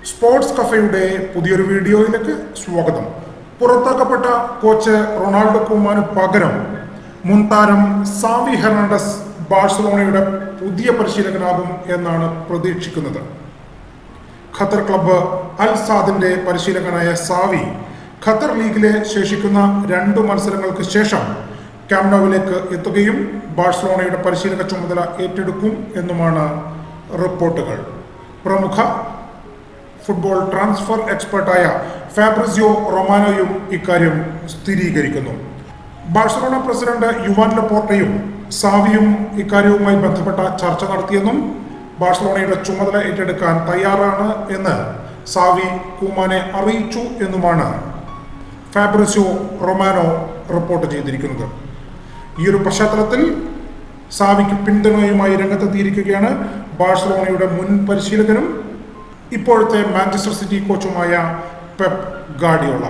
sports കഫയുടെ പുതിയൊരു വീഡിയോയിലേക്ക് സ്വാഗതം പുറത്താക്കപ്പെട്ട കോച്ച് റൊണാൾഡോ കുമാന് പകരം മുൻ താരം സാവി ഹെർണാണ്ടസ് ബാഴ്സലോണയുടെ പുതിയ പരിശീലകനാകും എന്നാണ് പ്രതീക്ഷിക്കുന്നത് ഖത്തർ ക്ലബ്ബ് അൽ സാദിന്റെ പരിശീലകനായ സാവി ഖത്തർ ലീഗിലെ ശേഷിക്കുന്ന രണ്ട് മത്സരങ്ങൾക്ക് ശേഷം ക്യാമ്നോവിലേക്ക് എത്തുകയും ബാഴ്സലോണയുടെ പരിശീലക ചുമതല ഏറ്റെടുക്കും എന്നുമാണ് റിപ്പോർട്ടുകൾ പ്രമുഖ ഫുട്ബോൾ ട്രാൻസ്ഫർ എക്സ്പെർട്ടായ ഫാബ്രിസിയോ റൊമാനോയും ഇക്കാര്യം സ്ഥിരീകരിക്കുന്നു ബാഴ്സലോണ പ്രസിഡന്റ് യുവാൻ ലപ്പോർട്ടയും സാവിയും ഇക്കാര്യവുമായി ബന്ധപ്പെട്ട ചർച്ച നടത്തിയെന്നും ബാഴ്സലോണയുടെ ചുമതല ഏറ്റെടുക്കാൻ തയ്യാറാണ് എന്ന് സാവി കൂമാനെ അറിയിച്ചു എന്നുമാണ് ഫാബ്രിസിയോ റൊമാനോ റിപ്പോർട്ട് ചെയ്തിരിക്കുന്നത് ഈ ഒരു പശ്ചാത്തലത്തിൽ സാവിക്ക് പിന്തുണയുമായി രംഗത്തെത്തിയിരിക്കുകയാണ് ബാഴ്സലോണയുടെ മുൻ പരിശീലകനും ഇപ്പോഴത്തെ മാഞ്ചസ്റ്റർ സിറ്റി കോച്ചുമായ പെപ് ഗാഡിയോള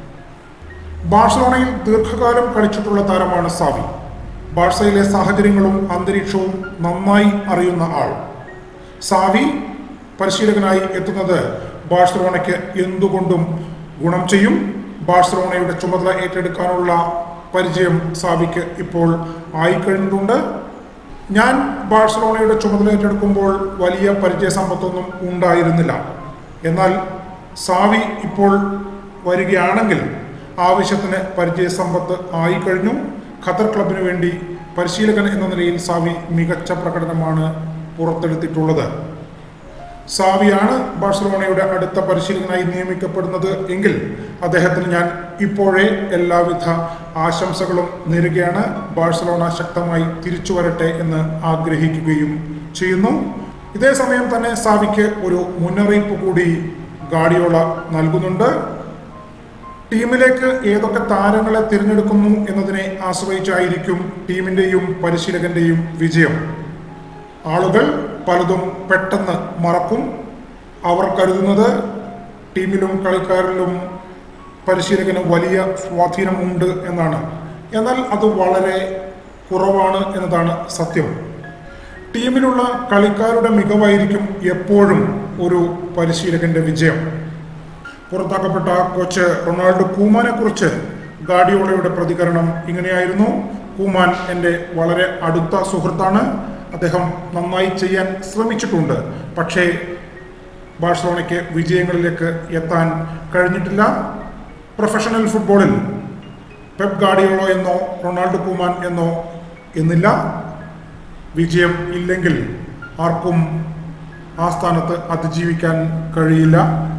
ബാഴ്സലോണയിൽ ദീർഘകാലം കളിച്ചിട്ടുള്ള താരമാണ് സാവി ബാഴ്സയിലെ സാഹചര്യങ്ങളും അന്തരീക്ഷവും നന്നായി അറിയുന്ന ആൾ സാവി പരിശീലകനായി എത്തുന്നത് ബാഴ്സലോണയ്ക്ക് എന്തുകൊണ്ടും ഗുണം ചെയ്യും ബാഴ്സലോണയുടെ ചുമതല ഏറ്റെടുക്കാനുള്ള പരിചയം സാവിക്ക് ഇപ്പോൾ ആയിക്കഴിഞ്ഞിട്ടുണ്ട് ഞാൻ ബാഴ്സലോണയുടെ ചുമതല ഏറ്റെടുക്കുമ്പോൾ വലിയ പരിചയ സമ്പത്തൊന്നും ഉണ്ടായിരുന്നില്ല എന്നാൽ സാവി ഇപ്പോൾ വരികയാണെങ്കിൽ ആവശ്യത്തിന് പരിചയ സമ്പത്ത് ആയിക്കഴിഞ്ഞു ഖത്തർ ക്ലബിന് വേണ്ടി പരിശീലകൻ എന്ന നിലയിൽ സാവി മികച്ച പ്രകടനമാണ് പുറത്തെടുത്തിട്ടുള്ളത് സാവിയാണ് ബാഴ്സലോണയുടെ അടുത്ത പരിശീലകനായി നിയമിക്കപ്പെടുന്നത് എങ്കിൽ അദ്ദേഹത്തിന് ഞാൻ ഇപ്പോഴേ എല്ലാവിധ ആശംസകളും നേരുകയാണ് ബാഴ്സലോണ ശക്തമായി തിരിച്ചു വരട്ടെ എന്ന് ആഗ്രഹിക്കുകയും ചെയ്യുന്നു ഇതേ സമയം തന്നെ സാവിക്ക് ഒരു മുന്നറിയിപ്പ് കൂടി ഗാഡിയോള നൽകുന്നുണ്ട് ടീമിലേക്ക് ഏതൊക്കെ താരങ്ങളെ തിരഞ്ഞെടുക്കുന്നു എന്നതിനെ ആശ്രയിച്ചായിരിക്കും ടീമിന്റെയും പരിശീലകന്റെയും വിജയം ആളുകൾ പലതും പെട്ടെന്ന് മറക്കും അവർ കരുതുന്നത് ടീമിലും കളിക്കാരിലും പരിശീലകന് വലിയ സ്വാധീനമുണ്ട് എന്നാണ് എന്നാൽ അത് വളരെ കുറവാണ് എന്നതാണ് സത്യം ടീമിലുള്ള കളിക്കാരുടെ മികവായിരിക്കും എപ്പോഴും ഒരു പരിശീലകന്റെ വിജയം പുറത്താക്കപ്പെട്ട കോച്ച് റൊണാൾഡോ കൂമാനെ കുറിച്ച് ഗാഡിയോളയുടെ പ്രതികരണം ഇങ്ങനെയായിരുന്നു കൂമാൻ എൻ്റെ വളരെ അടുത്ത സുഹൃത്താണ് അദ്ദേഹം നന്നായി ചെയ്യാൻ ശ്രമിച്ചിട്ടുണ്ട് പക്ഷേ ബാഴ്സലോണയ്ക്ക് വിജയങ്ങളിലേക്ക് എത്താൻ കഴിഞ്ഞിട്ടില്ല പ്രൊഫഷണൽ ഫുട്ബോളിൽ പെപ് ഗാഡിയോളോ എന്നോ റൊണാൾഡോ കുമാൻ എന്നോ എന്നില്ല വിജയം ഇല്ലെങ്കിൽ ആർക്കും ആ സ്ഥാനത്ത് അതിജീവിക്കാൻ കഴിയില്ല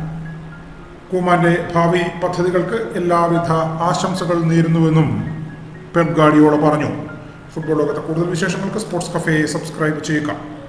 കുമാന്റെ ഭാവി പദ്ധതികൾക്ക് എല്ലാവിധ ആശംസകൾ നേരുന്നുവെന്നും പെപ് ഗാഡിയോള പറഞ്ഞു ഫുട്ബോൾ ലോകത്തെ കൂടുതൽ വിശേഷങ്ങൾക്ക് സ്പോർട്സ് കഫേ സബ്സ്ക്രൈബ് ചെയ്യുക